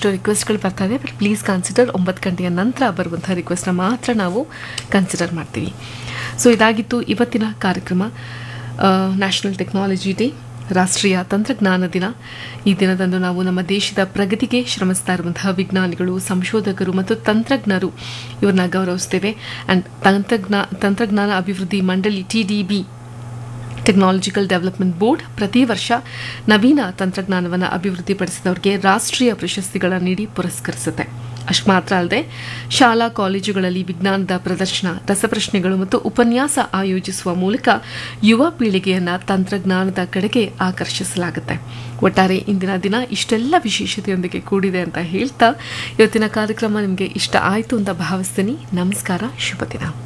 ಸಾಕಷ್ಟು ರಿಕ್ವೆಸ್ಟ್ಗಳು ಬರ್ತಾ ಇದೆ ಬಟ್ ಪ್ಲೀಸ್ ಕನ್ಸಿಡರ್ ಒಂಬತ್ತು ಗಂಟೆಯ ನಂತರ ಬರುವಂಥ ರಿಕ್ವೆಸ್ಟ್ನ ಮಾತ್ರ ನಾವು ಕನ್ಸಿಡರ್ ಮಾಡ್ತೀವಿ ಸೊ ಇದಾಗಿತ್ತು ಇವತ್ತಿನ ಕಾರ್ಯಕ್ರಮ ನ್ಯಾಷನಲ್ ಟೆಕ್ನಾಲಜಿ ಡೇ ರಾಷ್ಟ್ರೀಯ ತಂತ್ರಜ್ಞಾನ ದಿನ ಈ ದಿನದಂದು ನಾವು ನಮ್ಮ ದೇಶದ ಪ್ರಗತಿಗೆ ಶ್ರಮಿಸ್ತಾ ಇರುವಂತಹ ವಿಜ್ಞಾನಿಗಳು ಸಂಶೋಧಕರು ಮತ್ತು ತಂತ್ರಜ್ಞರು ಇವ್ರನ್ನ ಗೌರವಿಸ್ತೇವೆ ಆ್ಯಂಡ್ ತಂತ್ರಜ್ಞಾ ತಂತ್ರಜ್ಞಾನ ಅಭಿವೃದ್ಧಿ ಮಂಡಳಿ T D B technological development board ಪ್ರತಿ ವರ್ಷ ನವೀನ ತಂತ್ರಜ್ಞಾನವನ್ನು ಅಭಿವೃದ್ಧಿಪಡಿಸಿದವರಿಗೆ ರಾಷ್ಟ್ರೀಯ ಪ್ರಶಸ್ತಿಗಳನ್ನು ನೀಡಿ ಪುರಸ್ಕರಿಸುತ್ತೆ ಅಷ್ಟು ಮಾತ್ರ ಅಲ್ಲದೆ ಶಾಲಾ ಕಾಲೇಜುಗಳಲ್ಲಿ ವಿಜ್ಞಾನದ ಪ್ರದರ್ಶನ ರಸಪ್ರಶ್ನೆಗಳು ಮತ್ತು ಉಪನ್ಯಾಸ ಆಯೋಜಿಸುವ ಮೂಲಕ ಯುವ ಪೀಳಿಗೆಯನ್ನು ತಂತ್ರಜ್ಞಾನದ ಕಡೆಗೆ ಆಕರ್ಷಿಸಲಾಗುತ್ತೆ ಒಟ್ಟಾರೆ ಇಂದಿನ ದಿನ ಇಷ್ಟೆಲ್ಲ ವಿಶೇಷತೆಯೊಂದಿಗೆ ಕೂಡಿದೆ ಅಂತ ಹೇಳ್ತಾ ಇವತ್ತಿನ ಕಾರ್ಯಕ್ರಮ ನಿಮಗೆ ಇಷ್ಟ ಆಯಿತು ಅಂತ ಭಾವಿಸ್ತೀನಿ ನಮಸ್ಕಾರ ಶುಭ ದಿನ